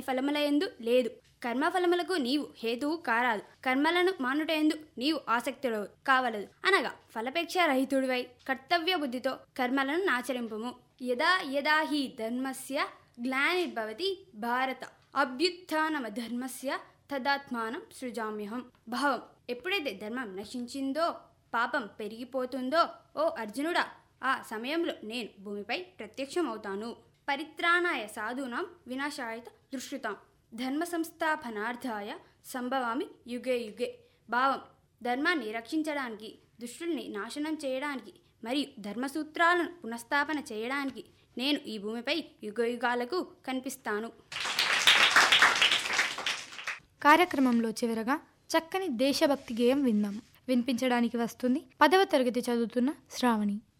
ఫలములయందు లేదు కర్మఫలములకు నీవు హేతువు కారాదు కర్మలను మానుటయందు నీవు ఆసక్తుడు కావలదు అనగా ఫలపేక్ష రహితుడివై కర్తవ్య బుద్ధితో కర్మలను నాచరింపుము యదా యదా హి ధర్మస్య గ్లానిర్భవతి భారత అభ్యుత్నమ ధర్మస్య తదాత్మానం సృజామ్యహం భావం ఎప్పుడైతే ధర్మం నశించిందో పాపం పెరిగిపోతుందో ఓ అర్జునుడా ఆ సమయంలో నేను భూమిపై ప్రత్యక్షమవుతాను పరిత్రాణాయ సాధూనాం వినాశాయత దృష్టుతాం ధర్మ సంస్థాపనార్థాయ సంభవామి యుగే యుగే భావం ధర్మాన్ని రక్షించడానికి దుష్టుల్ని నాశనం చేయడానికి మరియు ధర్మసూత్రాలను పునఃస్థాపన చేయడానికి నేను ఈ భూమిపై యుగయుగాలకు కనిపిస్తాను కార్యక్రమంలో చివరగా చక్కని దేశభక్తి గేయం విందాం వినిపించడానికి వస్తుంది పదవ తరగతి చదువుతున్న శ్రావణి